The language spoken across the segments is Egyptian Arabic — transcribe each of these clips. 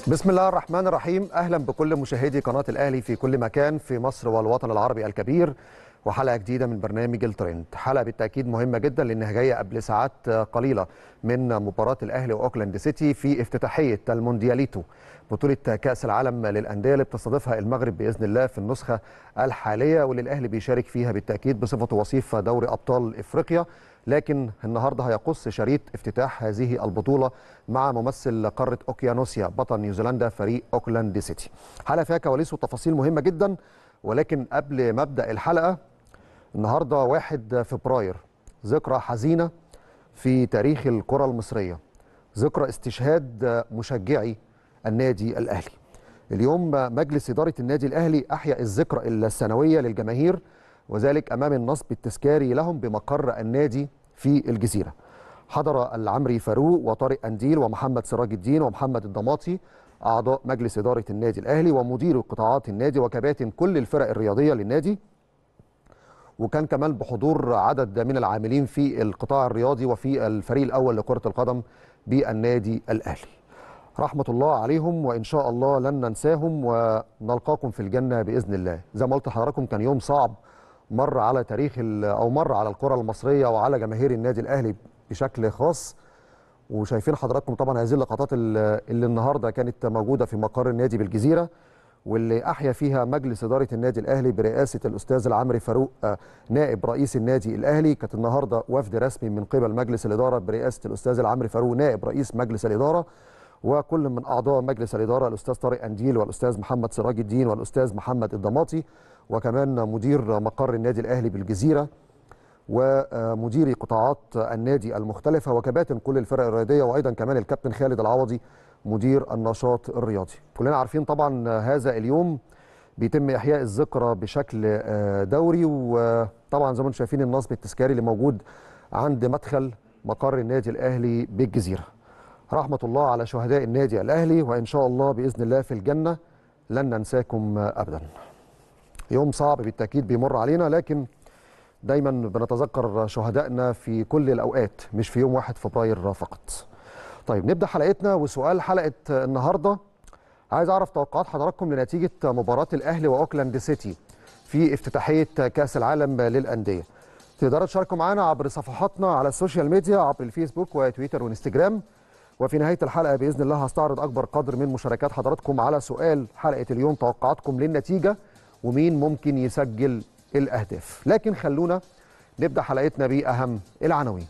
بسم الله الرحمن الرحيم اهلا بكل مشاهدي قناه الاهلي في كل مكان في مصر والوطن العربي الكبير وحلقه جديده من برنامج الترند حلقه بالتاكيد مهمه جدا لانها جايه قبل ساعات قليله من مباراه الاهلي واوكلاند سيتي في افتتاحيه الموندياليتو بطوله كاس العالم للانديه اللي بتستضيفها المغرب باذن الله في النسخه الحاليه واللي الاهلي بيشارك فيها بالتاكيد بصفته وصيف دوري ابطال افريقيا لكن النهارده هيقص شريط افتتاح هذه البطوله مع ممثل قاره اوكيانوسيا بطل نيوزيلندا فريق اوكلاند سيتي. حلقه فيها كواليس وتفاصيل مهمه جدا ولكن قبل ما ابدا الحلقه النهارده 1 فبراير ذكرى حزينه في تاريخ الكره المصريه. ذكرى استشهاد مشجعي النادي الاهلي. اليوم مجلس اداره النادي الاهلي احيا الذكرى السنويه للجماهير وذلك امام النصب التذكاري لهم بمقر النادي في الجزيره. حضر العمري فاروق وطارق انديل ومحمد سراج الدين ومحمد الضماطي اعضاء مجلس اداره النادي الاهلي ومدير قطاعات النادي وكباتن كل الفرق الرياضيه للنادي. وكان كمان بحضور عدد من العاملين في القطاع الرياضي وفي الفريق الاول لكره القدم بالنادي الاهلي. رحمة الله عليهم وإن شاء الله لن ننساهم ونلقاكم في الجنة بإذن الله زي ما قلت لحضراتكم كان يوم صعب مر على تاريخ أو مر على الكرة المصرية وعلى جماهير النادي الأهلي بشكل خاص وشايفين حضراتكم طبعا هذه اللقطات اللي النهاردة كانت موجودة في مقر النادي بالجزيرة واللي أحيا فيها مجلس إدارة النادي الأهلي برئاسة الأستاذ العمري فاروق نائب رئيس النادي الأهلي كانت النهاردة وفد رسمي من قبل مجلس الإدارة برئاسة الأستاذ العمري فاروق نائب رئيس مجلس الإدارة وكل من اعضاء مجلس الاداره الاستاذ طارق انديل والاستاذ محمد سراج الدين والاستاذ محمد الضماطي وكمان مدير مقر النادي الاهلي بالجزيره ومديري قطاعات النادي المختلفه وكباتن كل الفرق الرياضيه وايضا كمان الكابتن خالد العوضي مدير النشاط الرياضي كلنا عارفين طبعا هذا اليوم بيتم احياء الذكرى بشكل دوري وطبعا زي ما انتم شايفين النصب التذكاري اللي موجود عند مدخل مقر النادي الاهلي بالجزيره رحمة الله على شهداء النادي الأهلي وإن شاء الله بإذن الله في الجنة لن ننساكم أبدا يوم صعب بالتأكيد بيمر علينا لكن دايما بنتذكر شهدائنا في كل الأوقات مش في يوم 1 فبراير فقط طيب نبدأ حلقتنا وسؤال حلقة النهاردة عايز أعرف توقعات حضراتكم لنتيجة مباراة الأهلي وأوكلاند سيتي في افتتاحية كأس العالم للأندية تقدروا تشاركوا معنا عبر صفحاتنا على السوشيال ميديا عبر الفيسبوك وتويتر وانستجرام وفي نهاية الحلقة بإذن الله هستعرض أكبر قدر من مشاركات حضراتكم على سؤال حلقة اليوم توقعاتكم للنتيجة ومين ممكن يسجل الأهداف لكن خلونا نبدأ حلقتنا بأهم العناوين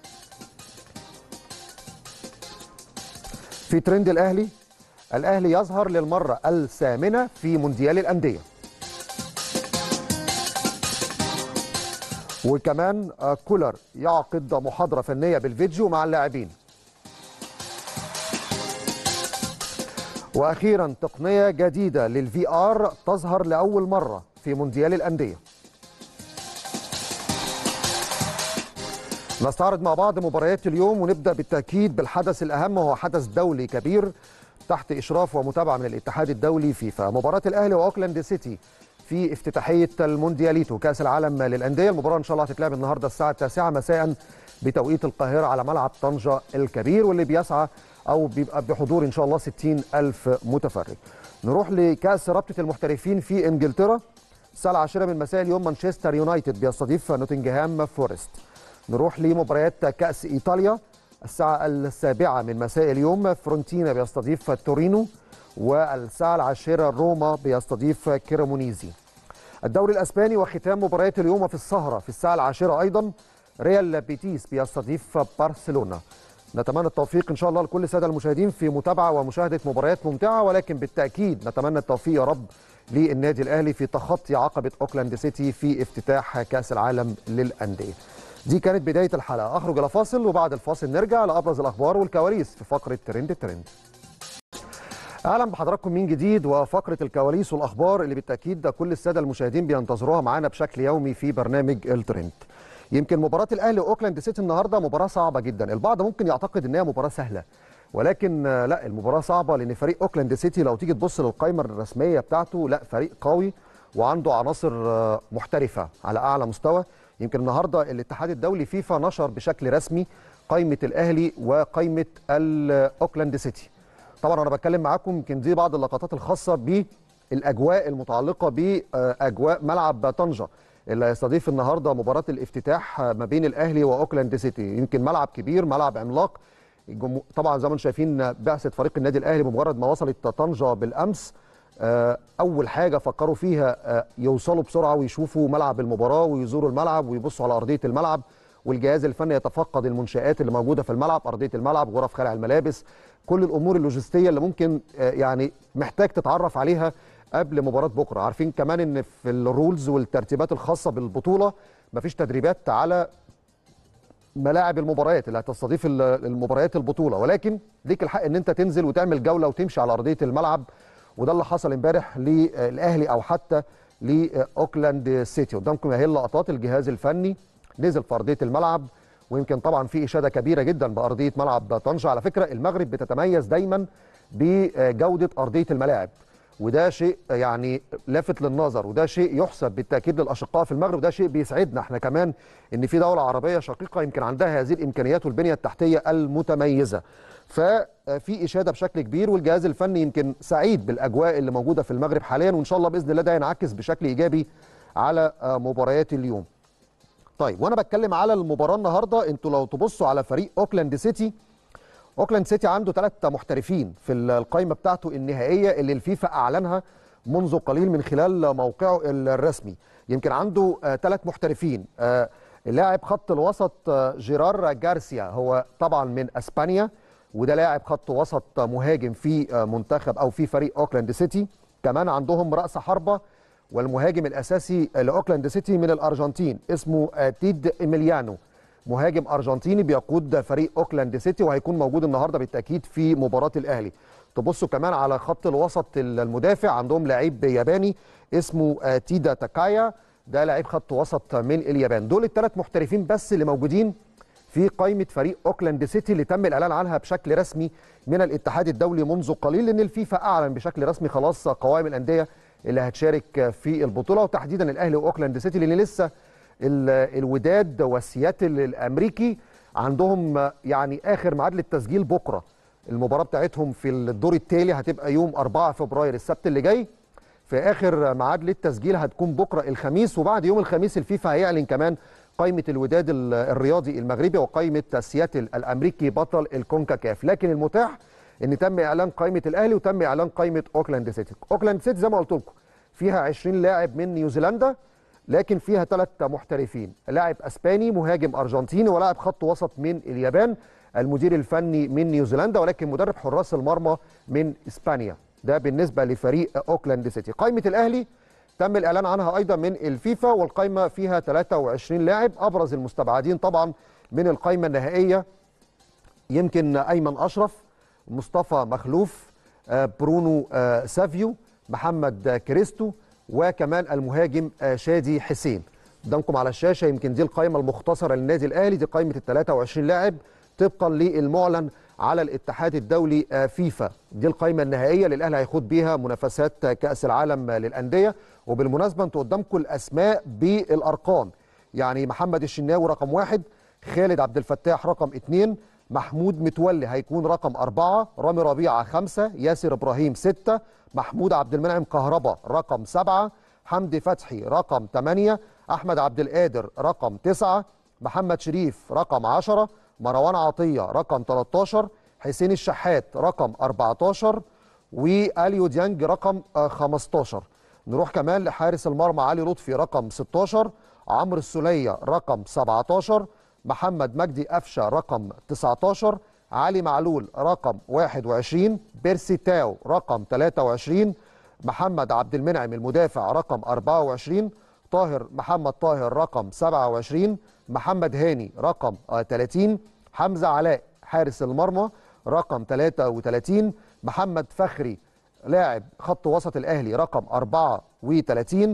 في ترند الأهلي الأهلي يظهر للمرة الثامنة في مونديال الأندية وكمان كولر يعقد محاضرة فنية بالفيديو مع اللاعبين واخيرا تقنيه جديده للفي ار تظهر لاول مره في مونديال الانديه نستعرض مع بعض مباريات اليوم ونبدا بالتاكيد بالحدث الاهم وهو حدث دولي كبير تحت اشراف ومتابعه من الاتحاد الدولي فيفا مباراه الاهلي واوكلاند سيتي في افتتاحيه الموندياليتو كاس العالم للانديه المباراه ان شاء الله هتتلعب النهارده الساعه 9 مساء بتوقيت القاهره على ملعب طنجه الكبير واللي بيسعى او بيبقى بحضور ان شاء الله 60 الف متفرج نروح لكاس رابطه المحترفين في انجلترا الساعه 10 من مساء اليوم مانشستر يونايتد بيستضيف نوتنجهام فورست نروح لمباريات كاس ايطاليا الساعه السابعه من مساء اليوم فرونتينا بيستضيف تورينو والساعه العاشره روما بيستضيف كيرمونيزي الدوري الاسباني وختام مباريات اليوم في السهره في الساعه العاشره ايضا ريال بيتيس بيستضيف برشلونه نتمنى التوفيق ان شاء الله لكل الساده المشاهدين في متابعه ومشاهده مباريات ممتعه ولكن بالتاكيد نتمنى التوفيق يا رب للنادي الاهلي في تخطي عقبه اوكلاند سيتي في افتتاح كاس العالم للانديه. دي كانت بدايه الحلقه اخرج الى فاصل وبعد الفاصل نرجع لابرز الاخبار والكواليس في فقره ترند الترند. اهلا بحضراتكم من جديد وفقره الكواليس والاخبار اللي بالتاكيد كل الساده المشاهدين بينتظروها معانا بشكل يومي في برنامج الترند. يمكن مباراة الأهلي وأوكلاند سيتي النهاردة مباراة صعبة جدا البعض ممكن يعتقد أنها مباراة سهلة ولكن لا المباراة صعبة لأن فريق أوكلاند سيتي لو تيجي تبص للقائمة الرسمية بتاعته لا فريق قوي وعنده عناصر محترفة على أعلى مستوى يمكن النهاردة الاتحاد الدولي فيفا نشر بشكل رسمي قائمة الأهلي وقائمة أوكلاند سيتي طبعا انا بتكلم معاكم يمكن دي بعض اللقطات الخاصه بالاجواء المتعلقه باجواء ملعب طنجه اللي هيستضيف النهارده مباراه الافتتاح ما بين الاهلي واوكلاند سيتي يمكن ملعب كبير ملعب عملاق الجمهور- طبعا زي ما انتم شايفين بعثه فريق النادي الاهلي بمجرد ما وصلت طنجه بالامس آه، اول حاجه فكروا فيها آه، يوصلوا بسرعه ويشوفوا ملعب المباراه ويزوروا الملعب ويبصوا على ارضيه الملعب والجهاز الفني يتفقد المنشات اللي موجوده في الملعب ارضيه الملعب غرف خلع الملابس كل الامور اللوجستيه اللي ممكن آه، يعني محتاج تتعرف عليها قبل مباراه بكره عارفين كمان ان في الرولز والترتيبات الخاصه بالبطوله مفيش تدريبات على ملاعب المباريات اللي هتستضيف ال- المباريات البطوله ولكن ليك الحق ان انت تنزل وتعمل جوله وتمشي على ارضيه الملعب وده اللي حصل امبارح للاهلي او حتى لاوكلاند سيتي قدامكم اهي اللقطات الجهاز الفني نزل في ارضيه الملعب ويمكن طبعا في اشاده كبيره جدا بارضيه ملعب طنجه على فكره المغرب بتتميز دايما بجوده ارضيه الملاعب وده شيء يعني لافت للنظر وده شيء يحسب بالتاكيد للاشقاء في المغرب وده شيء بيسعدنا احنا كمان ان في دوله عربيه شقيقه يمكن عندها هذه الامكانيات والبنيه التحتيه المتميزه ففي اشاده بشكل كبير والجهاز الفني يمكن سعيد بالاجواء اللي موجوده في المغرب حاليا وان شاء الله باذن الله ده ينعكس بشكل ايجابي على مباريات اليوم طيب وانا بتكلم على المباراه النهارده انتوا لو تبصوا على فريق اوكلاند سيتي اوكلاند سيتي عنده ثلاث محترفين في القائمه بتاعته النهائيه اللي الفيفا اعلنها منذ قليل من خلال موقعه الرسمي يمكن عنده ثلاث محترفين آه، لاعب خط الوسط آه، جيرار جارسيا هو طبعا من اسبانيا وده لاعب خط وسط مهاجم في آه، منتخب او في فريق اوكلاند سيتي كمان عندهم راس حربه والمهاجم الاساسي لاوكلاند سيتي من الارجنتين اسمه آه، تيد ايميليانو مهاجم ارجنتيني بيقود فريق اوكلاند سيتي وهيكون موجود النهارده بالتاكيد في مباراه الاهلي تبصوا كمان على خط الوسط المدافع عندهم لعيب ياباني اسمه آه، تيدا تاكايا ده لعيب خط وسط من اليابان دول الثلاث محترفين بس اللي موجودين في قائمه فريق اوكلاند سيتي اللي تم الاعلان عنها بشكل رسمي من الاتحاد الدولي منذ قليل لان الفيفا اعلن بشكل رسمي خلاص قوائم الانديه اللي هتشارك في البطوله وتحديدا الاهلي واوكلاند سيتي لان لسه ال- الوداد والسياتل الامريكي عندهم يعني اخر ميعاد للتسجيل بكره المباراه بتاعتهم في الدور التالي هتبقى يوم 4 فبراير السبت اللي جاي في اخر ميعاد للتسجيل هتكون بكره الخميس وبعد يوم الخميس الفيفا هيعلن كمان قائمه الوداد ال- الرياضي المغربي وقائمه سياتل الامريكي بطل الكونكاكاف لكن المتاح ان تم اعلان قائمه الاهلي وتم اعلان قائمه اوكلاند سيتي اوكلاند سيتي زي ما قلت لكم فيها 20 لاعب من نيوزيلندا لكن فيها ثلاث محترفين لاعب اسباني مهاجم ارجنتيني ولاعب خط وسط من اليابان المدير الفني من نيوزيلندا ولكن مدرب حراس المرمى من اسبانيا ده بالنسبه لفريق اوكلاند سيتي قائمه الاهلي تم الاعلان عنها ايضا من الفيفا والقائمه فيها 23 لاعب ابرز المستبعدين طبعا من القائمه النهائيه يمكن ايمن اشرف مصطفى مخلوف آه، برونو آه، سافيو محمد آه، كريستو وكمان المهاجم آه، شادي حسين قدامكم على الشاشه يمكن دي القائمه المختصره للنادي الاهلي دي قائمه ال 23 لاعب طبقا للمعلن على الاتحاد الدولي آه، فيفا دي القائمه النهائيه اللي الاهلي هيخوض بيها منافسات آه، كاس العالم آه، للانديه وبالمناسبه انتوا قدامكم الاسماء بالارقام يعني محمد الشناوي رقم واحد خالد عبد الفتاح رقم اثنين محمود متولي هيكون رقم أربعة رامي ربيعة خمسة ياسر إبراهيم ستة محمود عبد المنعم كهربا رقم سبعة حمدي فتحي رقم ثمانية أحمد عبد القادر رقم تسعة محمد شريف رقم عشرة مروان عطية رقم 13 حسين الشحات رقم 14 واليو ديانج رقم آه، 15 نروح كمان لحارس المرمى علي لطفي رقم 16 عمرو السولية رقم 17 محمد مجدي قفشه رقم 19 علي معلول رقم 21 بيرسي تاو رقم 23 محمد عبد المنعم المدافع رقم 24 طاهر محمد طاهر رقم 27 محمد هاني رقم آه، 30 حمزه علاء حارس المرمى رقم 33 محمد فخري لاعب خط وسط الاهلي رقم 34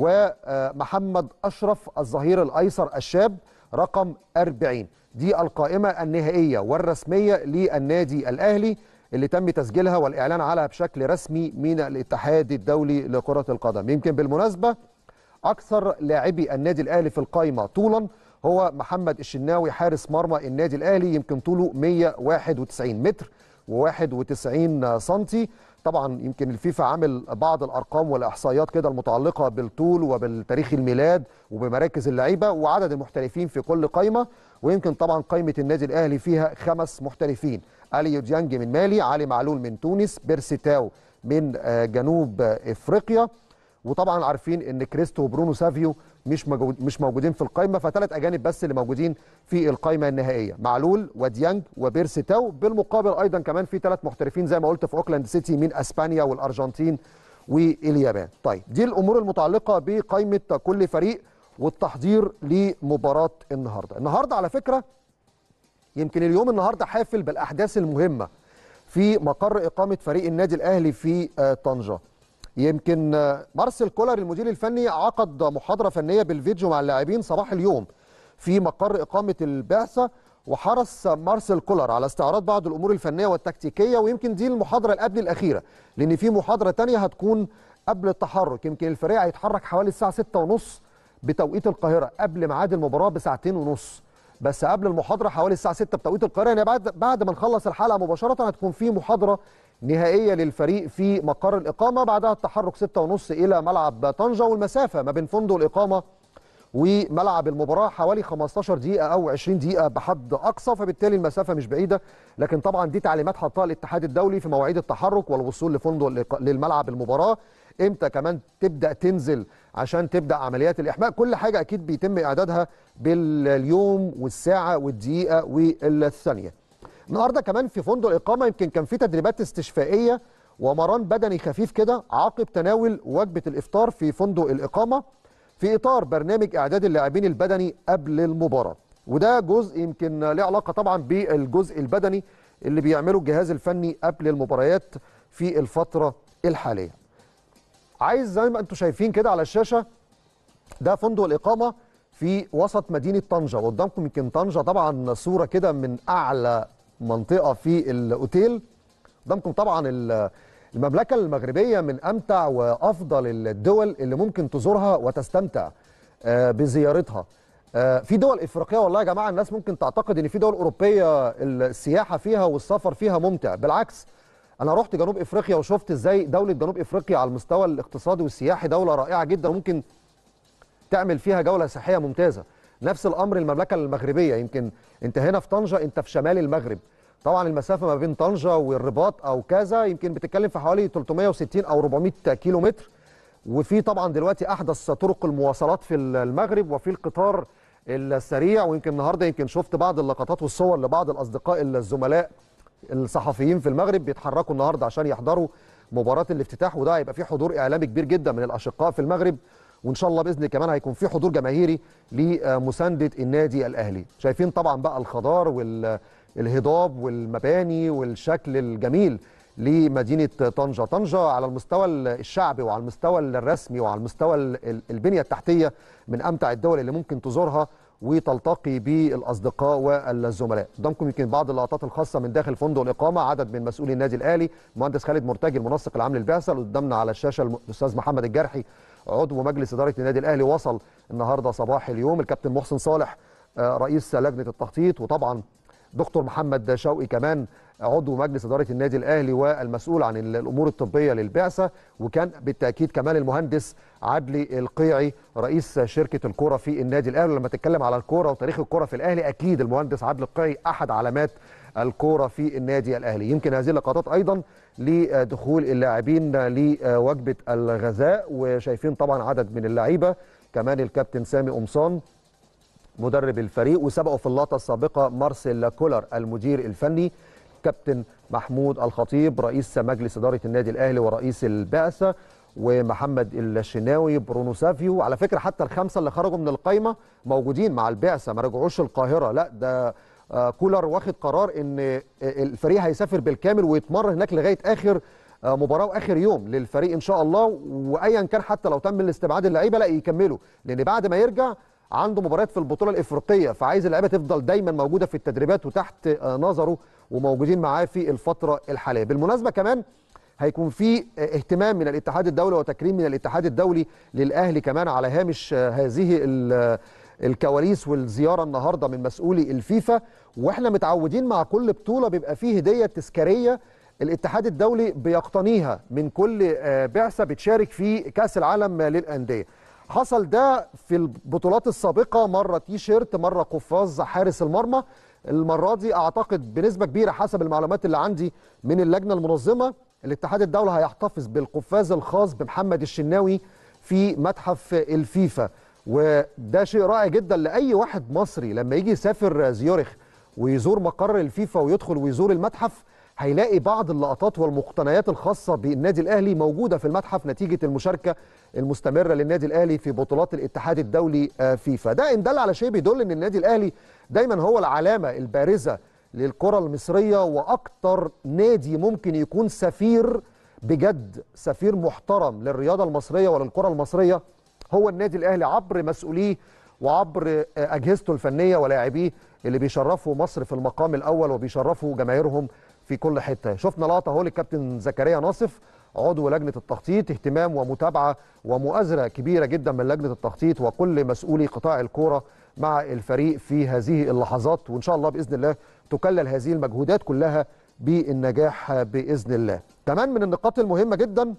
ومحمد اشرف الظهير الايسر الشاب رقم 40 دي القائمه النهائيه والرسميه للنادي الاهلي اللي تم تسجيلها والاعلان عنها بشكل رسمي من الاتحاد الدولي لكره القدم يمكن بالمناسبه اكثر لاعبي النادي الاهلي في القائمه طولا هو محمد الشناوي حارس مرمى النادي الاهلي يمكن طوله 191 متر و91 سنتي طبعا يمكن الفيفا عامل بعض الارقام والاحصائيات كده المتعلقه بالطول وبالتاريخ الميلاد وبمراكز اللعيبه وعدد المحترفين في كل قائمه ويمكن طبعا قائمه النادي الاهلي فيها خمس محترفين اليو ديانج من مالي علي معلول من تونس بيرسي تاو من جنوب افريقيا وطبعا عارفين ان كريستو وبرونو سافيو مش موجود مش موجودين في القائمه فثلاث اجانب بس اللي موجودين في القائمه النهائيه معلول وديانج وبيرسي تاو بالمقابل ايضا كمان في ثلاث محترفين زي ما قلت في اوكلاند سيتي من اسبانيا والارجنتين واليابان طيب دي الامور المتعلقه بقائمه كل فريق والتحضير لمباراه النهارده النهارده على فكره يمكن اليوم النهارده حافل بالاحداث المهمه في مقر اقامه فريق النادي الاهلي في طنجه يمكن مارسيل كولر المدير الفني عقد محاضره فنيه بالفيديو مع اللاعبين صباح اليوم في مقر اقامه البعثه وحرص مارسيل كولر على استعراض بعض الامور الفنيه والتكتيكيه ويمكن دي المحاضره اللي قبل الاخيره لان في محاضره ثانيه هتكون قبل التحرك يمكن الفريق هيتحرك حوالي الساعه 6:30 بتوقيت القاهره قبل ميعاد المباراه بساعتين ونص بس قبل المحاضره حوالي الساعه 6 بتوقيت القاهره يعني بعد بعد ما نخلص الحلقه مباشره هتكون في محاضره نهائيه للفريق في مقر الاقامه بعدها التحرك 6:30 الى ملعب طنجه والمسافه ما بين فندق الاقامه وملعب المباراه حوالي 15 دقيقه او 20 دقيقه بحد اقصى فبالتالي المسافه مش بعيده لكن طبعا دي تعليمات حطها الاتحاد الدولي في مواعيد التحرك والوصول لفندق للملعب المباراه امتى كمان تبدا تنزل عشان تبدا عمليات الاحماء كل حاجه اكيد بيتم اعدادها باليوم والساعه والدقيقه والثانيه النهارده كمان في فندق الاقامه يمكن كان في تدريبات استشفائيه ومران بدني خفيف كده عقب تناول وجبه الافطار في فندق الاقامه في اطار برنامج اعداد اللاعبين البدني قبل المباراه وده جزء يمكن له علاقه طبعا بالجزء البدني اللي بيعمله الجهاز الفني قبل المباريات في الفتره الحاليه عايز زي ما انتم شايفين كده على الشاشه ده فندق الاقامه في وسط مدينه طنجه وقدامكم يمكن طنجه طبعا صوره كده من اعلى منطقه في الاوتيل قدامكم طبعا المملكه المغربيه من امتع وافضل الدول اللي ممكن تزورها وتستمتع بزيارتها في دول افريقيه والله يا جماعه الناس ممكن تعتقد ان في دول اوروبيه السياحه فيها والسفر فيها ممتع بالعكس انا رحت جنوب افريقيا وشفت ازاي دوله جنوب افريقيا على المستوى الاقتصادي والسياحي دوله رائعه جدا ممكن تعمل فيها جوله سياحيه ممتازه نفس الامر المملكه المغربيه يمكن انت هنا في طنجه انت في شمال المغرب طبعا المسافه ما بين طنجه والرباط او كذا يمكن بتتكلم في حوالي 360 او 400 كيلو متر وفي طبعا دلوقتي احدث طرق المواصلات في المغرب وفي القطار السريع ويمكن النهارده يمكن شفت بعض اللقطات والصور لبعض الاصدقاء الزملاء الصحفيين في المغرب بيتحركوا النهارده عشان يحضروا مباراه الافتتاح وده هيبقى فيه حضور اعلامي كبير جدا من الاشقاء في المغرب وان شاء الله باذن الله كمان هيكون في حضور جماهيري لمسانده النادي الاهلي شايفين طبعا بقى الخضار والهضاب والمباني والشكل الجميل لمدينه طنجه طنجه على المستوى الشعبي وعلى المستوى الرسمي وعلى المستوى البنيه التحتيه من امتع الدول اللي ممكن تزورها وتلتقي بالاصدقاء والزملاء قدامكم يمكن بعض اللقطات الخاصه من داخل فندق الاقامه عدد من مسؤولي النادي الاهلي المهندس خالد مرتجي المنسق العام للبعثه اللي قدامنا على الشاشه الاستاذ محمد الجرحي عضو مجلس اداره النادي الاهلي وصل النهارده صباح اليوم الكابتن محسن صالح رئيس لجنه التخطيط وطبعا دكتور محمد شوقي كمان عضو مجلس اداره النادي الاهلي والمسؤول عن الامور الطبيه للبعثه وكان بالتاكيد كمان المهندس عدلي القيعي رئيس شركه الكوره في النادي الاهلي لما تتكلم على الكوره وتاريخ الكوره في الاهلي اكيد المهندس عدلي القيعي احد علامات الكوره في النادي الاهلي يمكن هذه اللقطات ايضا لدخول اللاعبين لوجبه الغذاء وشايفين طبعا عدد من اللعيبه كمان الكابتن سامي قمصان مدرب الفريق وسبقوا في اللقطه السابقه مارسيل كولر المدير الفني كابتن محمود الخطيب رئيس مجلس اداره النادي الاهلي ورئيس البعثه ومحمد الشناوي برونو سافيو على فكره حتى الخمسه اللي خرجوا من القايمه موجودين مع البعثه ما رجعوش القاهره لا ده كولر واخد قرار ان الفريق هيسافر بالكامل ويتمرن هناك لغايه اخر مباراه واخر يوم للفريق ان شاء الله وايا كان حتى لو تم الاستبعاد اللعيبه لا يكملوا لان بعد ما يرجع عنده مباريات في البطوله الافريقيه فعايز اللعيبه تفضل دايما موجوده في التدريبات وتحت نظره وموجودين معاه في الفتره الحاليه بالمناسبه كمان هيكون في اهتمام من الاتحاد الدولي وتكريم من الاتحاد الدولي للاهلي كمان على هامش هذه الكواليس والزياره النهارده من مسؤولي الفيفا واحنا متعودين مع كل بطوله بيبقى فيه هديه تذكاريه الاتحاد الدولي بيقتنيها من كل بعثه بتشارك في كاس العالم للانديه حصل ده في البطولات السابقه مره تي شيرت مره قفاز حارس المرمى المره دي اعتقد بنسبه كبيره حسب المعلومات اللي عندي من اللجنه المنظمه الاتحاد الدولي هيحتفظ بالقفاز الخاص بمحمد الشناوي في متحف الفيفا وده شيء رائع جدا لاي واحد مصري لما يجي يسافر زيورخ ويزور مقر الفيفا ويدخل ويزور المتحف هيلاقي بعض اللقطات والمقتنيات الخاصة بالنادي الأهلي موجودة في المتحف نتيجة المشاركة المستمرة للنادي الأهلي في بطولات الاتحاد الدولي فيفا ده إن دل على شيء بيدل أن النادي الأهلي دايما هو العلامة البارزة للكرة المصرية وأكتر نادي ممكن يكون سفير بجد سفير محترم للرياضة المصرية وللكرة المصرية هو النادي الأهلي عبر مسؤوليه وعبر أجهزته الفنية ولاعبيه اللي بيشرفوا مصر في المقام الأول وبيشرفوا جماهيرهم في كل حته شفنا لقطه اهو للكابتن زكريا ناصف عضو لجنه التخطيط اهتمام ومتابعه ومؤازره كبيره جدا من لجنه التخطيط وكل مسؤولي قطاع الكوره مع الفريق في هذه اللحظات وان شاء الله باذن الله تكلل هذه المجهودات كلها بالنجاح باذن الله كمان من النقاط المهمه جدا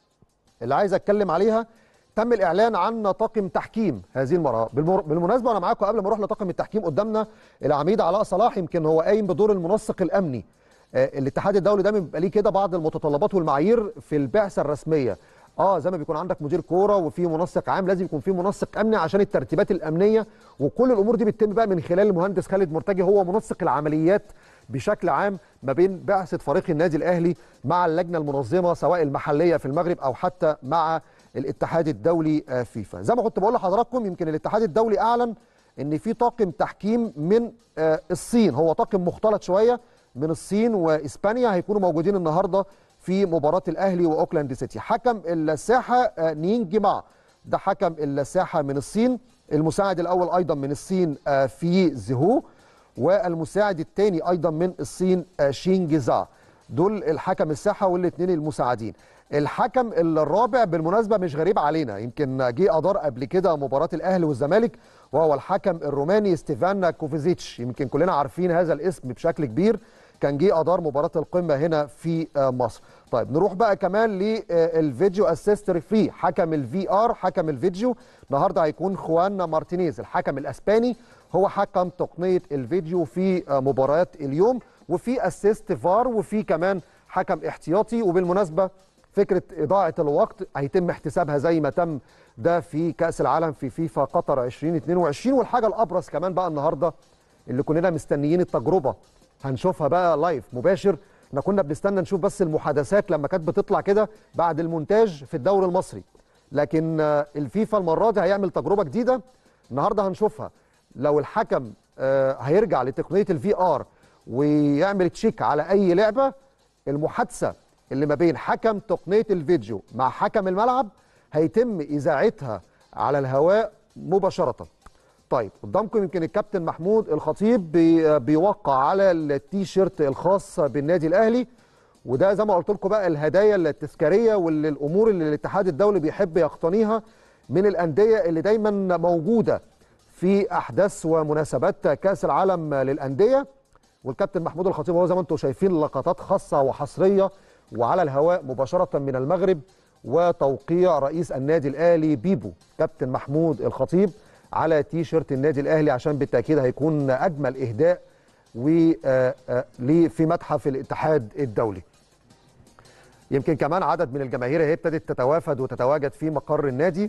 اللي عايز اتكلم عليها تم الاعلان عن طاقم تحكيم هذه المباراه بالمناسبه انا معاكم قبل ما اروح لطاقم التحكيم قدامنا العميد علاء صلاح يمكن هو قايم بدور المنسق الامني الاتحاد الدولي دايما بيبقى ليه كده بعض المتطلبات والمعايير في البعثه الرسميه اه زي ما بيكون عندك مدير كوره وفي منسق عام لازم يكون في منسق امني عشان الترتيبات الامنيه وكل الامور دي بتتم بقى من خلال المهندس خالد مرتجي هو منسق العمليات بشكل عام ما بين بعثه فريق النادي الاهلي مع اللجنه المنظمه سواء المحليه في المغرب او حتى مع الاتحاد الدولي فيفا زي ما كنت بقول لحضراتكم يمكن الاتحاد الدولي اعلن ان في طاقم تحكيم من الصين هو طاقم مختلط شويه من الصين واسبانيا هيكونوا موجودين النهارده في مباراه الاهلي واوكلاند سيتي حكم الساحه نينج ما ده حكم الساحه من الصين المساعد الاول ايضا من الصين في زهو والمساعد الثاني ايضا من الصين شينجزا دول الحكم الساحه والاثنين المساعدين الحكم الرابع بالمناسبه مش غريب علينا يمكن جه ادار قبل كده مباراه الاهلي والزمالك وهو الحكم الروماني ستيفان كوفيزيتش يمكن كلنا عارفين هذا الاسم بشكل كبير كان جه ادار مباراه القمه هنا في مصر طيب نروح بقى كمان للفيديو اسيست ريفري حكم الفي ار حكم الفيديو النهارده هيكون خوان مارتينيز الحكم الاسباني هو حكم تقنيه الفيديو في مباريات اليوم وفي اسيست فار وفي كمان حكم احتياطي وبالمناسبه فكره اضاعه الوقت هيتم احتسابها زي ما تم ده في كاس العالم في فيفا قطر 2022 والحاجه الابرز كمان بقى النهارده اللي كلنا مستنيين التجربه هنشوفها بقى لايف مباشر احنا كنا بنستنى نشوف بس المحادثات لما كانت بتطلع كده بعد المونتاج في الدوري المصري لكن الفيفا المره دي هيعمل تجربه جديده النهارده هنشوفها لو الحكم هيرجع لتقنيه الفي ار ويعمل تشيك على اي لعبه المحادثه اللي ما بين حكم تقنيه الفيديو مع حكم الملعب هيتم اذاعتها على الهواء مباشره طيب قدامكم يمكن الكابتن محمود الخطيب بي بيوقع على التي شيرت الخاص بالنادي الاهلي وده زي ما قلت لكم بقى الهدايا التذكاريه والامور اللي الاتحاد الدولي بيحب يقتنيها من الانديه اللي دايما موجوده في احداث ومناسبات كاس العالم للانديه والكابتن محمود الخطيب هو زي ما انتم شايفين لقطات خاصه وحصريه وعلى الهواء مباشره من المغرب وتوقيع رئيس النادي الاهلي بيبو كابتن محمود الخطيب على تي شيرت النادي الاهلي عشان بالتاكيد هيكون اجمل اهداء في متحف الاتحاد الدولي. يمكن كمان عدد من الجماهير هي ابتدت تتوافد وتتواجد في مقر النادي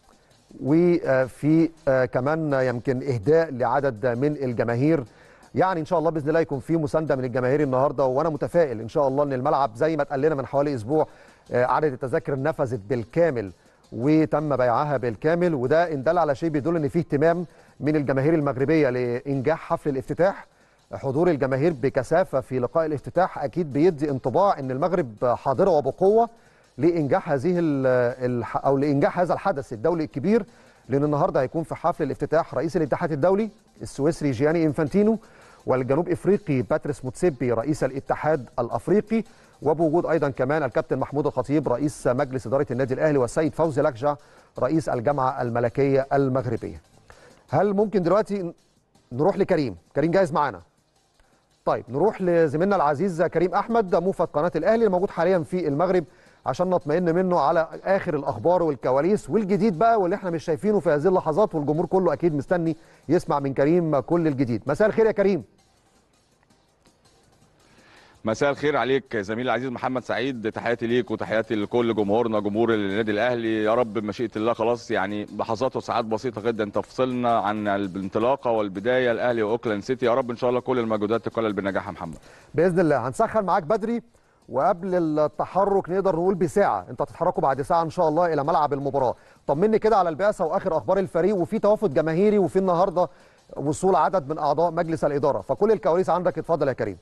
وفي كمان يمكن اهداء لعدد من الجماهير يعني ان شاء الله باذن الله يكون في مسانده من الجماهير النهارده وانا متفائل ان شاء الله ان الملعب زي ما اتقال لنا من حوالي اسبوع عدد التذاكر نفذت بالكامل وتم بيعها بالكامل وده ان دل على شيء بيدل ان في اهتمام من الجماهير المغربيه لانجاح حفل الافتتاح حضور الجماهير بكثافه في لقاء الافتتاح اكيد بيدي انطباع ان المغرب حاضره وبقوه لانجاح هذه او لانجاح هذا الحدث الدولي الكبير لان النهارده هيكون في حفل الافتتاح رئيس الاتحاد الدولي السويسري جياني انفانتينو والجنوب افريقي باتريس موتسيبي رئيس الاتحاد الافريقي وبوجود ايضا كمان الكابتن محمود الخطيب رئيس مجلس اداره النادي الاهلي والسيد فوزي لكجع رئيس الجامعه الملكيه المغربيه. هل ممكن دلوقتي نروح لكريم كريم جاهز معانا طيب نروح لزميلنا العزيز كريم احمد موفد قناه الاهلي اللي موجود حاليا في المغرب عشان نطمئن منه على اخر الاخبار والكواليس والجديد بقى واللي احنا مش شايفينه في هذه اللحظات والجمهور كله اكيد مستني يسمع من كريم كل الجديد مساء الخير يا كريم مساء الخير عليك زميلي العزيز محمد سعيد تحياتي ليك وتحياتي لكل جمهورنا جمهور النادي الاهلي يا رب بمشيئه الله خلاص يعني لحظات وساعات بسيطه جدا تفصلنا عن الانطلاقه والبدايه الاهلي واوكلاند سيتي يا رب ان شاء الله كل المجهودات تكلل بالنجاح يا محمد باذن الله هنسخن معاك بدري وقبل التحرك نقدر نقول بساعه انت هتتحركوا بعد ساعه ان شاء الله الى ملعب المباراه طمني كده على البعثه واخر اخبار الفريق وفي توافد جماهيري وفي النهارده وصول عدد من اعضاء مجلس الاداره فكل الكواليس عندك اتفضل يا كريم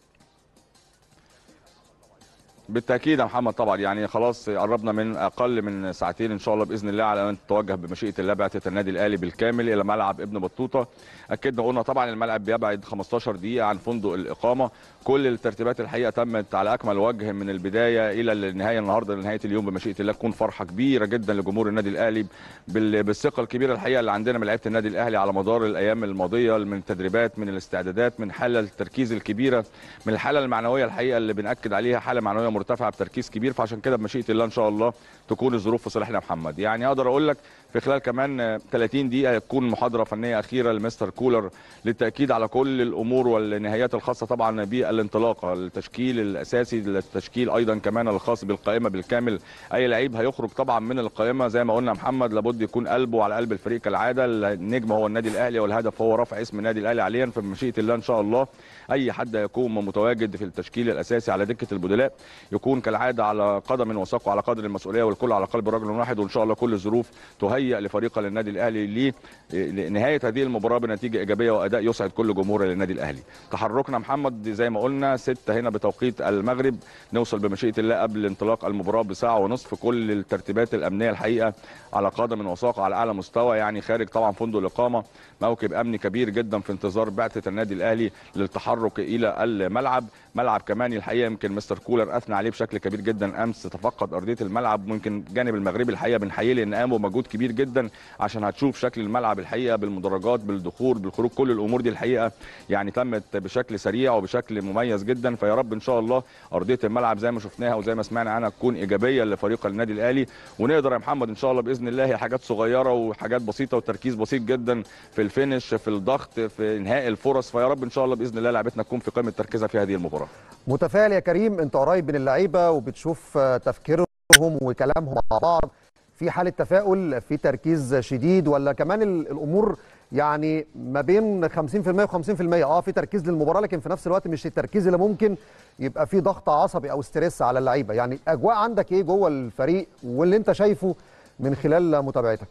بالتاكيد يا محمد طبعا يعني خلاص قربنا من اقل من ساعتين ان شاء الله باذن الله على ان تتوجه بمشيئه الله بعثه النادي الاهلي بالكامل الى ملعب ابن بطوطه اكدنا قلنا طبعا الملعب بيبعد 15 دقيقه عن فندق الاقامه كل الترتيبات الحقيقه تمت على اكمل وجه من البدايه الى النهايه النهارده لنهايه اليوم بمشيئه الله تكون فرحه كبيره جدا لجمهور النادي الاهلي بالثقه الكبيره الحقيقه اللي عندنا من لعيبه النادي الاهلي على مدار الايام الماضيه من التدريبات من الاستعدادات من حاله التركيز الكبيره من الحاله المعنويه الحقيقه اللي بناكد عليها حاله معنويه مرتفعه بتركيز كبير فعشان كده بمشيئه الله ان شاء الله تكون الظروف في صالحنا يا محمد يعني اقدر اقول لك في خلال كمان 30 دقيقه تكون محاضره فنيه اخيره لمستر كولر للتاكيد على كل الامور والنهايات الخاصه طبعا بالانطلاقه التشكيل الاساسي التشكيل ايضا كمان الخاص بالقائمه بالكامل اي لعيب هيخرج طبعا من القائمه زي ما قلنا محمد لابد يكون قلبه على قلب الفريق كالعاده النجم هو النادي الاهلي والهدف هو رفع اسم النادي الاهلي حاليا فبمشيئه الله ان شاء الله اي حد يكون متواجد في التشكيل الاساسي على دكه البدلاء يكون كالعاده على قدم وساق وعلى قدر المسؤوليه والكل على قلب رجل واحد وان شاء الله كل الظروف تهيئ لفريق النادي الاهلي لنهايه هذه المباراه بنتيجه ايجابيه واداء يسعد كل جمهور النادي الاهلي تحركنا محمد زي ما قلنا ستة هنا بتوقيت المغرب نوصل بمشيئه الله قبل انطلاق المباراه بساعه ونصف كل الترتيبات الامنيه الحقيقه على قدم وساق على اعلى مستوى يعني خارج طبعا فندق الاقامه موكب امني كبير جدا في انتظار بعثه النادي الاهلي للتحرك الى الملعب ملعب كمان الحقيقه يمكن مستر كولر اثنى عليه بشكل كبير جدا امس تفقد ارضيه الملعب ممكن جانب المغربي الحقيقه بنحييه لان قاموا مجهود كبير جدا عشان هتشوف شكل الملعب الحقيقه بالمدرجات بالدخول بالخروج كل الامور دي الحقيقه يعني تمت بشكل سريع وبشكل مميز جدا فيا رب ان شاء الله ارضيه الملعب زي ما شفناها وزي ما سمعنا عنها تكون ايجابيه لفريق النادي الاهلي ونقدر يا محمد ان شاء الله باذن الله هي حاجات صغيره وحاجات بسيطه وتركيز بسيط جدا في الفينش في الضغط في انهاء الفرص فيا رب ان شاء الله باذن الله لعبتنا تكون في قمه تركيزها في هذه المباراه متفائل يا كريم انت قريب من اللعيبه وبتشوف تفكيرهم وكلامهم مع بعض في حاله تفاؤل في تركيز شديد ولا كمان الامور يعني ما بين 50% و50% اه في تركيز للمباراه لكن في نفس الوقت مش التركيز اللي ممكن يبقى فيه ضغط عصبي او ستريس على اللعيبه يعني اجواء عندك ايه جوه الفريق واللي انت شايفه من خلال متابعتك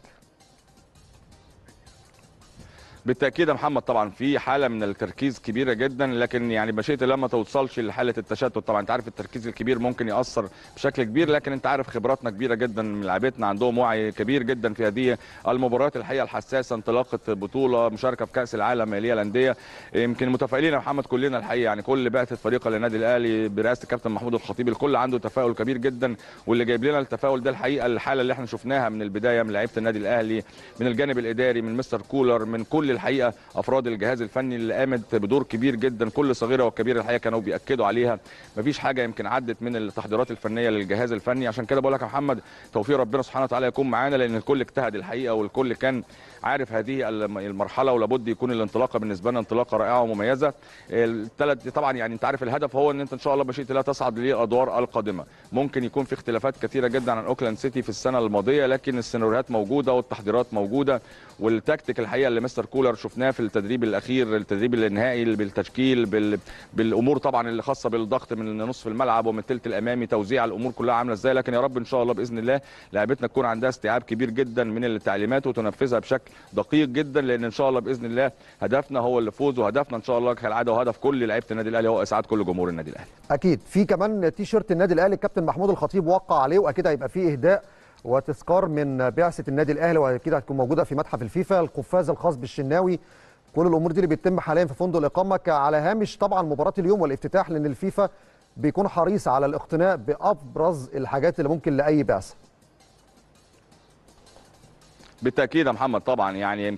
بالتاكيد يا محمد طبعا في حاله من التركيز كبيره جدا لكن يعني مشيئه الله ما توصلش لحاله التشتت طبعا انت عارف التركيز الكبير ممكن ياثر بشكل كبير لكن انت عارف خبراتنا كبيره جدا من لعيبتنا عندهم وعي كبير جدا في هذه المباريات الحقيقه الحساسه انطلاقه بطوله مشاركه في كاس العالم اللي هي الانديه يمكن متفائلين يا محمد كلنا الحقيقه يعني كل بعثه فريق النادي الاهلي برئاسه الكابتن محمود الخطيب الكل عنده تفاؤل كبير جدا واللي جايب لنا التفاؤل ده الحقيقه الحاله اللي احنا شفناها من البدايه من لعيبه النادي الاهلي من الجانب الاداري من مستر كولر من كل الحقيقه افراد الجهاز الفني اللي قامت بدور كبير جدا كل صغيره وكبيره الحقيقه كانوا بياكدوا عليها مفيش حاجه يمكن عدت من التحضيرات الفنيه للجهاز الفني عشان كده بقول لك يا محمد توفيق ربنا سبحانه وتعالى يكون معانا لان الكل اجتهد الحقيقه والكل كان عارف هذه المرحله ولابد يكون الانطلاقه بالنسبه لنا انطلاقه رائعه ومميزه الثلاث طبعا يعني انت عارف الهدف هو ان انت ان شاء الله بشيء الله تصعد للادوار القادمه ممكن يكون في اختلافات كثيره جدا عن اوكلاند سيتي في السنه الماضيه لكن السيناريوهات موجوده والتحضيرات موجوده والتكتيك الحقيقه اللي مستر كولر شفناه في التدريب الاخير التدريب النهائي بالتشكيل بال... بالامور طبعا اللي خاصه بالضغط من نصف الملعب ومن الثلث الامامي توزيع الامور كلها عامله ازاي لكن يا رب ان شاء الله باذن الله لعيبتنا تكون عندها استيعاب كبير جدا من التعليمات وتنفذها بشكل دقيق جدا لان ان شاء الله باذن الله هدفنا هو الفوز وهدفنا ان شاء الله كالعاده وهدف كل لعيبه النادي الاهلي هو اسعاد كل جمهور النادي الاهلي اكيد في كمان تي شيرت النادي الاهلي الكابتن محمود الخطيب وقع عليه واكيد هيبقى فيه اهداء وتذكار من بعثه النادي الاهلي واكيد هتكون موجوده في متحف الفيفا القفاز الخاص بالشناوي كل الامور دي اللي بتتم حاليا في فندق الاقامه على هامش طبعا مباراه اليوم والافتتاح لان الفيفا بيكون حريص على الاقتناء بابرز الحاجات اللي ممكن لاي بعثه بالتاكيد يا محمد طبعا يعني يمكن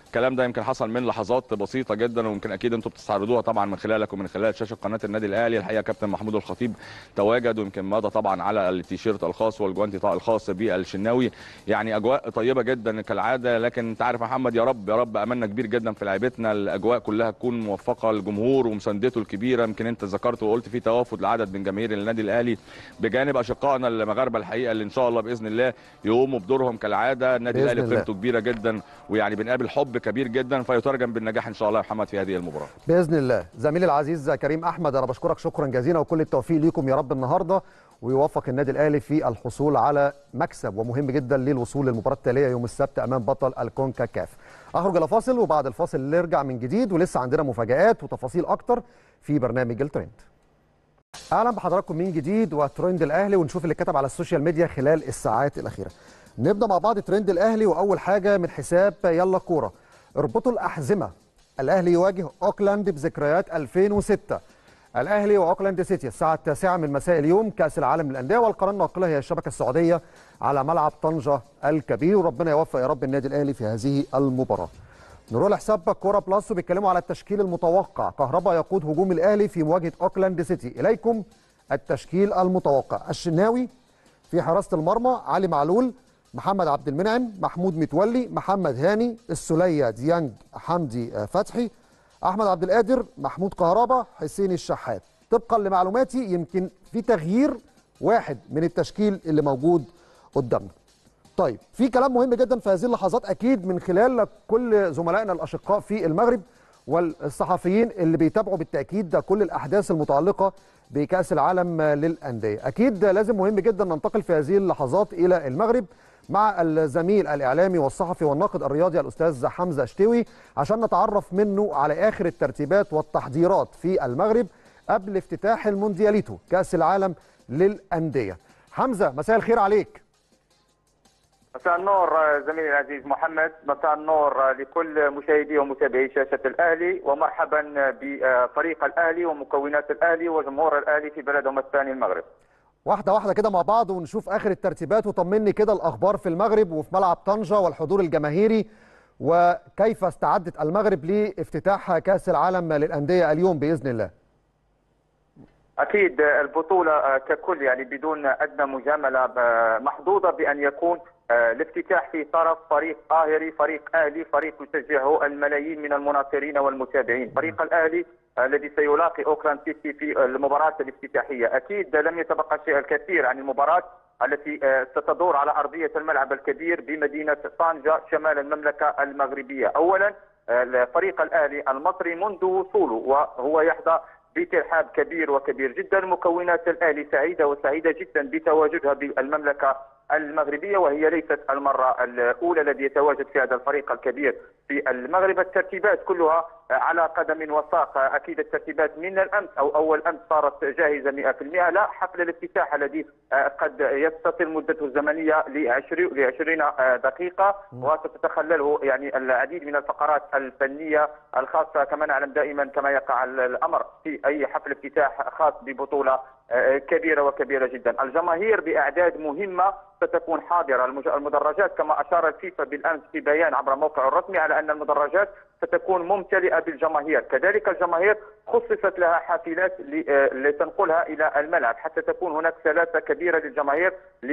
الكلام ده يمكن حصل من لحظات بسيطه جدا ويمكن اكيد انتم بتستعرضوها طبعا من خلالك ومن خلال شاشه قناه النادي الاهلي الحقيقه كابتن محمود الخطيب تواجد ويمكن مضى طبعا على التيشيرت الخاص والجوانتي الخاص بالشناوي يعني اجواء طيبه جدا كالعاده لكن انت عارف محمد يا رب يا رب املنا كبير جدا في لعيبتنا الاجواء كلها تكون موفقه للجمهور ومساندته الكبيره يمكن انت ذكرت وقلت في توافد لعدد من جماهير النادي الاهلي بجانب اشقائنا المغاربه الحقيقه اللي ان شاء الله باذن الله يقوموا بدورهم كالعاده النادي بإذن الاهلي الله. قيمته كبيره جدا ويعني بنقابل حب كبير جدا فيترجم بالنجاح ان شاء الله يا محمد في هذه المباراه باذن الله زميلي العزيز كريم احمد انا بشكرك شكرا جزيلا وكل التوفيق ليكم يا رب النهارده ويوفق النادي الاهلي في الحصول على مكسب ومهم جدا للوصول للمباراه التاليه يوم السبت امام بطل الكونكاكاف اخرج الى فاصل وبعد الفاصل نرجع من جديد ولسه عندنا مفاجات وتفاصيل اكتر في برنامج الترند اهلا بحضراتكم من جديد وترند الاهلي ونشوف اللي كتب على السوشيال ميديا خلال الساعات الاخيره نبدا مع بعض ترند الاهلي واول حاجه من حساب يلا كوره اربطوا الاحزمه الاهلي يواجه اوكلاند بذكريات 2006 الاهلي واوكلاند سيتي الساعه التاسعة من مساء اليوم كاس العالم للانديه والقناه الناقله هي الشبكه السعوديه على ملعب طنجه الكبير وربنا يوفق يا رب النادي الاهلي في هذه المباراه نروح لحساب كوره بلس وبيتكلموا على التشكيل المتوقع كهربا يقود هجوم الاهلي في مواجهه اوكلاند سيتي اليكم التشكيل المتوقع الشناوي في حراسه المرمى علي معلول محمد عبد المنعم محمود متولي محمد هاني السليه ديانج حمدي آه، فتحي احمد عبد القادر محمود كهربا حسين الشحات طبقا لمعلوماتي يمكن في تغيير واحد من التشكيل اللي موجود قدامنا طيب في كلام مهم جدا في هذه اللحظات اكيد من خلال كل زملائنا الاشقاء في المغرب والصحفيين اللي بيتابعوا بالتاكيد ده كل الاحداث المتعلقه بكاس العالم للانديه اكيد لازم مهم جدا ننتقل في هذه اللحظات الى المغرب مع الزميل الاعلامي والصحفي والناقد الرياضي الاستاذ حمزه شتوي عشان نتعرف منه على اخر الترتيبات والتحضيرات في المغرب قبل افتتاح الموندياليتو كاس العالم للانديه حمزه مساء الخير عليك مساء النور زميلي العزيز محمد مساء النور لكل مشاهدي ومتابعي شاشة الأهلي ومرحبا بفريق الأهلي ومكونات الأهلي وجمهور الأهلي في بلدهم الثاني المغرب واحده واحده كده مع بعض ونشوف اخر الترتيبات وطمني كده الاخبار في المغرب وفي ملعب طنجه والحضور الجماهيري وكيف استعدت المغرب لافتتاح كاس العالم للانديه اليوم باذن الله أكيد البطولة ككل يعني بدون أدنى مجاملة محظوظة بأن يكون الافتتاح في طرف فريق قاهري فريق أهلي فريق يشجعه الملايين من المناصرين والمتابعين فريق الأهلي الذي سيلاقي اوكلاند سيتي في المباراه الافتتاحيه، اكيد لم يتبقى شيء الكثير عن المباراه التي ستدور على ارضيه الملعب الكبير بمدينه طنجه شمال المملكه المغربيه، اولا فريق الاهلي المصري منذ وصوله وهو يحظى بترحاب كبير وكبير جدا مكونات الاهلي سعيده وسعيده جدا بتواجدها بالمملكه المغربيه وهي ليست المره الاولى الذي يتواجد في هذا الفريق الكبير في المغرب الترتيبات كلها على قدم وساق اكيد الترتيبات من الامس او اول امس صارت جاهزه 100% لا حفل الافتتاح الذي قد يتصل مدته الزمنيه ل 20 دقيقه وستتخلله يعني العديد من الفقرات الفنيه الخاصه كما نعلم دائما كما يقع الامر في اي حفل افتتاح خاص ببطوله كبيره وكبيره جدا الجماهير باعداد مهمه ستكون حاضره المدرجات كما اشار الفيفا بالامس في بيان عبر موقعه الرسمي على ان المدرجات ستكون ممتلئه بالجماهير، كذلك الجماهير خصصت لها حافلات لتنقلها الى الملعب حتى تكون هناك سلاسه كبيره للجماهير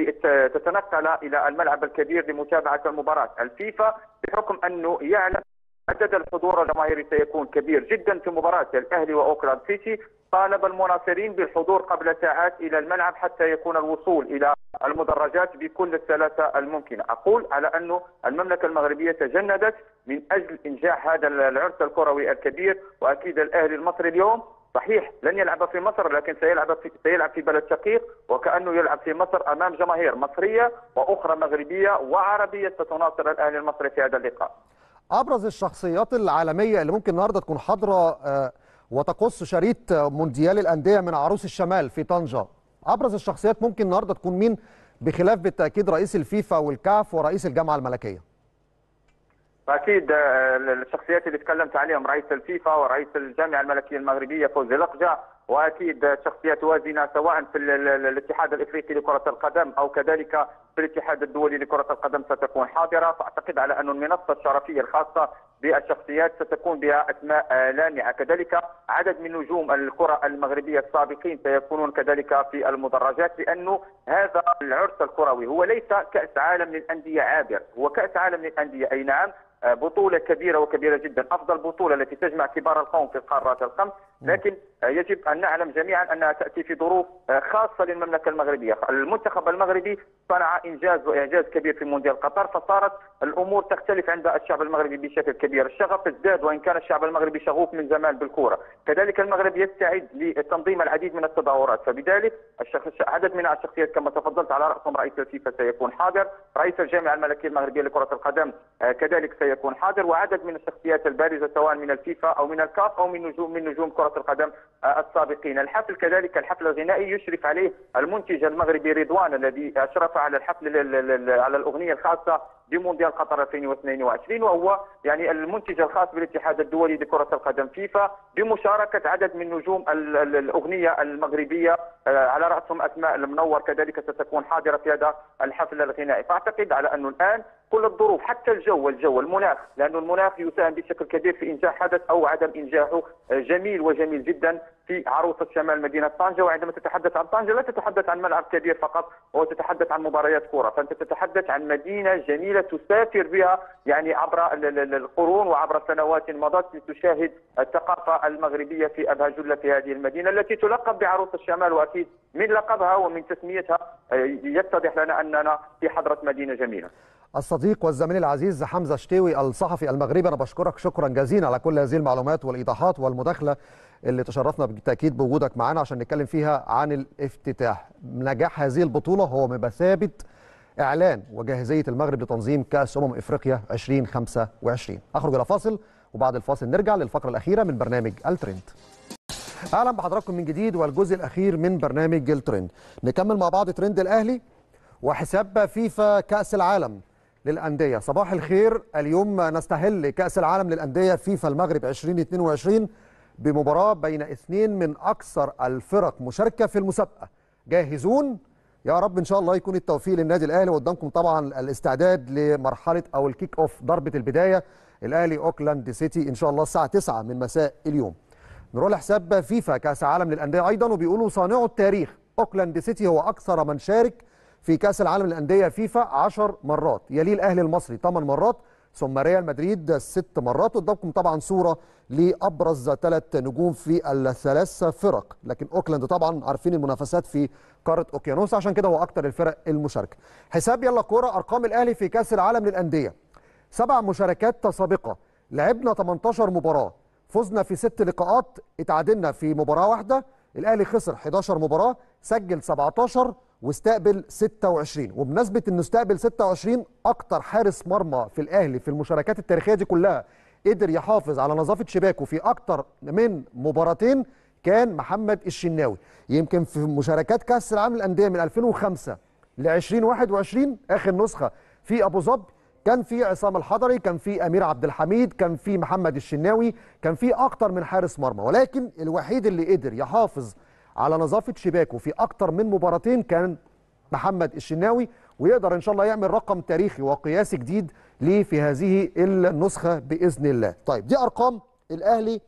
لتتنقل الى الملعب الكبير لمتابعه المباراه، الفيفا بحكم انه يعلم عدد الحضور الجماهيري سيكون كبير جدا في مباراه الاهلي واوكلاند سيتي طالب المناصرين بالحضور قبل ساعات الى الملعب حتى يكون الوصول الى المدرجات بكل السلاسه الممكنه، اقول على انه المملكه المغربيه تجندت من اجل انجاح هذا العرس الكروي الكبير واكيد الاهلي المصري اليوم صحيح لن يلعب في مصر لكن سيلعب في سيلعب في بلد شقيق وكانه يلعب في مصر امام جماهير مصريه واخرى مغربيه وعربيه ستناصر الاهلي المصري في هذا اللقاء. ابرز الشخصيات العالميه اللي ممكن النهارده تكون حاضره وتقص شريط مونديال الانديه من عروس الشمال في طنجه ابرز الشخصيات ممكن النهارده تكون مين بخلاف بالتاكيد رئيس الفيفا والكاف ورئيس الجامعه الملكيه اكيد الشخصيات اللي تكلمت عليهم رئيس الفيفا ورئيس الجامعه الملكيه المغربيه فوزي لقجع واكيد شخصيات وازنه سواء في الاتحاد الافريقي لكره القدم او كذلك في الاتحاد الدولي لكره القدم ستكون حاضره فاعتقد على ان المنصه الشرفيه الخاصه بالشخصيات ستكون بها اسماء لامعه كذلك عدد من نجوم الكره المغربيه السابقين سيكونون كذلك في المدرجات لانه هذا العرس الكروي هو ليس كاس عالم للانديه عابر هو كاس عالم للانديه اي نعم بطولة كبيرة وكبيرة جدا أفضل بطولة التي تجمع كبار القوم في القارات الخمس لكن يجب أن نعلم جميعا أنها تأتي في ظروف خاصة للمملكة المغربية المنتخب المغربي صنع إنجاز وإعجاز كبير في مونديال قطر فصارت الأمور تختلف عند الشعب المغربي بشكل كبير الشغف ازداد وإن كان الشعب المغربي شغوف من زمان بالكورة كذلك المغرب يستعد لتنظيم العديد من التظاهرات فبالتالي عدد من الشخصيات كما تفضلت على رأسهم رئيس الفيفا سيكون حاضر رئيس الجامعة الملكية المغربية لكرة القدم كذلك سيكون حاضر وعدد من الشخصيات البارزة سواء من الفيفا أو من الكاف أو من نجوم من نجوم كرة القدم السابقين الحفل كذلك الحفل الغنائي يشرف عليه المنتج المغربي رضوان الذي أشرف على الحفل على الأغنية الخاصة بمونديال قطر 2022 وهو يعني المنتج الخاص بالاتحاد الدولي لكرة القدم فيفا بمشاركة عدد من نجوم الأغنية المغربية على رأسهم أسماء المنور كذلك ستكون حاضرة في هذا الحفل الغنائي فأعتقد على أنه الآن كل الظروف حتى الجو الجو المناخ لأن المناخ يساهم بشكل كبير في إنجاح حدث أو عدم إنجاحه جميل وجميل جدا في عروسة شمال مدينة طنجة وعندما تتحدث عن طنجة لا تتحدث عن ملعب كبير فقط وتتحدث عن مباريات كرة فأنت تتحدث عن مدينة جميلة تسافر بها يعني عبر القرون وعبر سنوات مضت لتشاهد الثقافة المغربية في أبها جلة في هذه المدينة التي تلقب بعروس الشمال وأكيد من لقبها ومن تسميتها يتضح لنا أننا في حضرة مدينة جميلة الصديق والزميل العزيز حمزه شتيوي الصحفي المغربي انا بشكرك شكرا جزيلا على كل هذه المعلومات والايضاحات والمداخله اللي تشرفنا بالتاكيد بوجودك معنا عشان نتكلم فيها عن الافتتاح نجاح هذه البطوله هو بمثابه اعلان وجاهزيه المغرب لتنظيم كاس امم افريقيا 2025 اخرج الى فاصل وبعد الفاصل نرجع للفقره الاخيره من برنامج الترند اهلا بحضراتكم من جديد والجزء الاخير من برنامج الترند نكمل مع بعض ترند الاهلي وحساب فيفا كاس العالم للأندية صباح الخير اليوم نستهل كأس العالم للأندية فيفا المغرب 2022 بمباراة بين اثنين من أكثر الفرق مشاركة في المسابقة جاهزون يا رب إن شاء الله يكون التوفيق للنادي الأهلي وقدامكم طبعا الاستعداد لمرحلة أو الكيك أوف ضربة البداية الأهلي أوكلاند سيتي إن شاء الله الساعة 9 من مساء اليوم نروح لحساب فيفا كأس العالم للأندية أيضا وبيقولوا صانعوا التاريخ أوكلاند سيتي هو أكثر من شارك في كاس العالم للانديه فيفا 10 مرات يليه الاهلي المصري 8 مرات ثم ريال مدريد 6 مرات قدامكم طبعا صوره لابرز ثلاث نجوم في الثلاث فرق لكن اوكلاند طبعا عارفين المنافسات في قاره اوكيانوس عشان كده هو اكتر الفرق المشاركه حساب يلا كوره ارقام الاهلي في كاس العالم للانديه سبع مشاركات سابقه لعبنا 18 مباراه فزنا في ست لقاءات اتعادلنا في مباراه واحده الاهلي خسر 11 مباراه سجل 17 واستقبل 26 وبمناسبه انه استقبل 26 اكتر حارس مرمى في الاهلي في المشاركات التاريخيه دي كلها قدر يحافظ على نظافه شباكه في اكتر من مباراتين كان محمد الشناوي يمكن في مشاركات كاس العالم للانديه من 2005 ل 2021 اخر نسخه في ابو ظبي كان في عصام الحضري كان في امير عبد الحميد كان في محمد الشناوي كان في اكتر من حارس مرمى ولكن الوحيد اللي قدر يحافظ على نظافه شباكه في اكتر من مباراتين كان محمد الشناوي ويقدر ان شاء الله يعمل رقم تاريخي وقياسي جديد ليه في هذه النسخه باذن الله. طيب دي ارقام الاهلي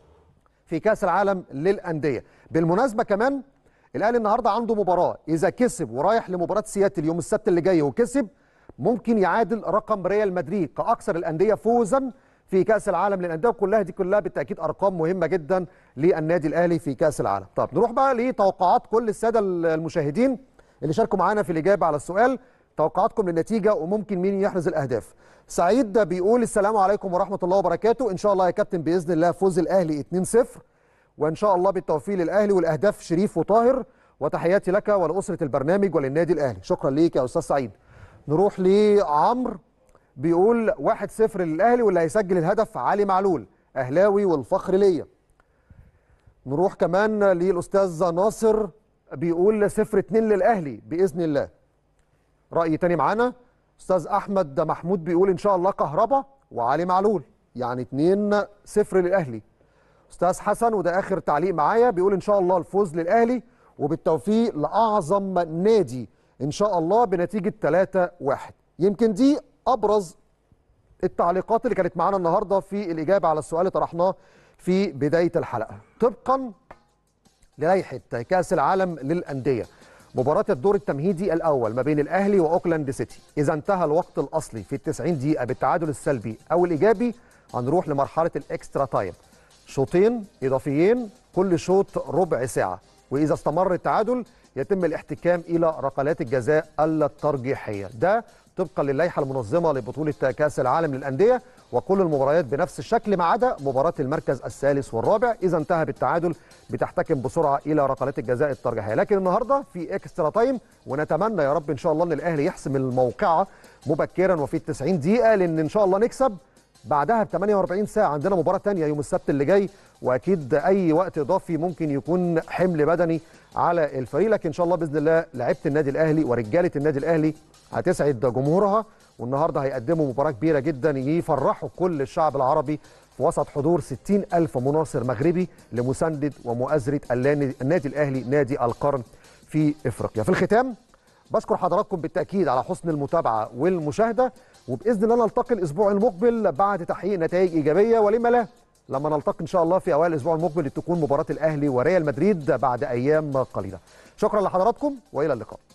في كاس العالم للانديه. بالمناسبه كمان الاهلي النهارده عنده مباراه اذا كسب ورايح لمباراه سياتل يوم السبت اللي جاي وكسب ممكن يعادل رقم ريال مدريد كاكثر الانديه فوزا في كاس العالم للانديه كلها دي كلها بالتاكيد ارقام مهمه جدا للنادي الاهلي في كاس العالم. طب نروح بقى لتوقعات كل الساده المشاهدين اللي شاركوا معانا في الاجابه على السؤال توقعاتكم للنتيجه وممكن مين يحرز الاهداف. سعيد بيقول السلام عليكم ورحمه الله وبركاته ان شاء الله يا كابتن باذن الله فوز الاهلي 2-0 وان شاء الله بالتوفيق للاهلي والاهداف شريف وطاهر وتحياتي لك ولاسره البرنامج وللنادي الاهلي شكرا ليك يا استاذ سعيد. نروح لعمرو بيقول 1-0 للاهلي واللي هيسجل الهدف علي معلول اهلاوي والفخر ليا نروح كمان للاستاذ ناصر بيقول 0-2 للاهلي باذن الله راي تاني معانا استاذ احمد محمود بيقول ان شاء الله كهربا وعلي معلول يعني 2-0 للاهلي استاذ حسن وده اخر تعليق معايا بيقول ان شاء الله الفوز للاهلي وبالتوفيق لاعظم نادي ان شاء الله بنتيجه 3-1 يمكن دي ابرز التعليقات اللي كانت معانا النهارده في الاجابه على السؤال اللي طرحناه في بدايه الحلقه طبقا للائحه كاس العالم للانديه مباراة الدور التمهيدي الأول ما بين الأهلي وأوكلاند سيتي إذا انتهى الوقت الأصلي في التسعين دقيقة بالتعادل السلبي أو الإيجابي هنروح لمرحلة الإكسترا تايم شوطين إضافيين كل شوط ربع ساعة وإذا استمر التعادل يتم الاحتكام إلى ركلات الجزاء الترجيحية ده طبقا للائحة المنظمة لبطولة كأس العالم للأندية وكل المباريات بنفس الشكل ما عدا مباراة المركز الثالث والرابع إذا انتهى بالتعادل بتحتكم بسرعة إلى ركلات الجزاء الترجيحية لكن النهاردة في إكسترا تايم ونتمنى يا رب إن شاء الله أن الأهلي يحسم الموقعة مبكرا وفي التسعين دقيقة لأن إن شاء الله نكسب بعدها ب 48 ساعة عندنا مباراة تانية يوم السبت اللي جاي وأكيد أي وقت إضافي ممكن يكون حمل بدني على الفريق لكن إن شاء الله بإذن الله لعيبة النادي الأهلي ورجالة النادي الأهلي هتسعد جمهورها والنهارده هيقدموا مباراة كبيرة جدا يفرحوا كل الشعب العربي في وسط حضور 60 ألف مناصر مغربي لمساندة ومؤازرة النادي الأهلي نادي القرن في إفريقيا في الختام بشكر حضراتكم بالتأكيد على حسن المتابعة والمشاهدة وبإذن الله نلتقي الأسبوع المقبل بعد تحقيق نتائج إيجابية ولما لا لما نلتقي إن شاء الله في أوائل الأسبوع المقبل لتكون مباراة الأهلي وريال مدريد بعد أيام قليلة شكرا لحضراتكم وإلى اللقاء